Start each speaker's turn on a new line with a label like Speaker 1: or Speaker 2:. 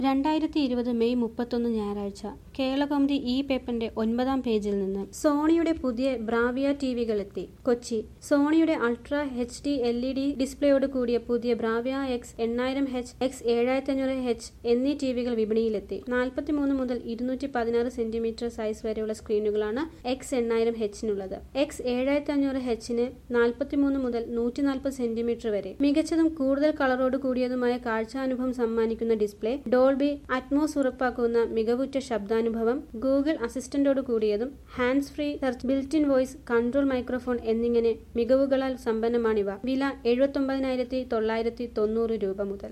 Speaker 1: രണ്ടായിരത്തി ഇരുപത് മെയ് മുപ്പത്തൊന്ന് ഞായറാഴ്ച കേരളകൗമുദി ഇ പേപ്പറിന്റെ ഒൻപതാം പേജിൽ നിന്ന് സോണിയുടെ പുതിയ ബ്രാവിയ ടിവികളെത്തി കൊച്ചി സോണിയുടെ ultra H D L E D ഡിസ്പ്ലേയോട് കൂടിയ പുതിയ ബ്രാവിയ എക്സ് എണ്ണായിരം എച്ച് എക്സ് ഏഴായിരത്തി അഞ്ഞൂറ് എച്ച് എന്നീ ടിവികൾ വിപണിയിലെത്തി നാൽപ്പത്തിമൂന്ന് മുതൽ ഇരുന്നൂറ്റി പതിനാറ് സെന്റിമീറ്റർ സൈസ് വരെയുള്ള സ്ക്രീനുകളാണ് എക്സ് എണ്ണായിരം എച്ചിനുള്ളത് എക്സ് ഏഴായിരത്തി അഞ്ഞൂറ് എച്ചിന് നാൽപ്പത്തിമൂന്ന് മുതൽ നൂറ്റി നാൽപ്പത് സെന്റിമീറ്റർ വരെ മികച്ചതും കൂടുതൽ കളറോട് കൂടിയതുമായ കാഴ്ചാനുഭവം സമ്മാനിക്കുന്ന ഡിസ്പ്ലേ ഡോൾബി അറ്റ്മോസ് ഉറപ്പാക്കുന്ന മികവുറ്റ ശബ്ദാനുഭവം ഗൂഗിൾ അസിസ്റ്റന്റോട് കൂടിയതും hands free search built in voice control microphone എന്നിങ്ങനെ മികവുകളാൽ സമ്പന്നമാണിവ വില എഴുപത്തി ഒമ്പതിനായിരത്തി തൊള്ളായിരത്തി തൊണ്ണൂറ് രൂപ മുതൽ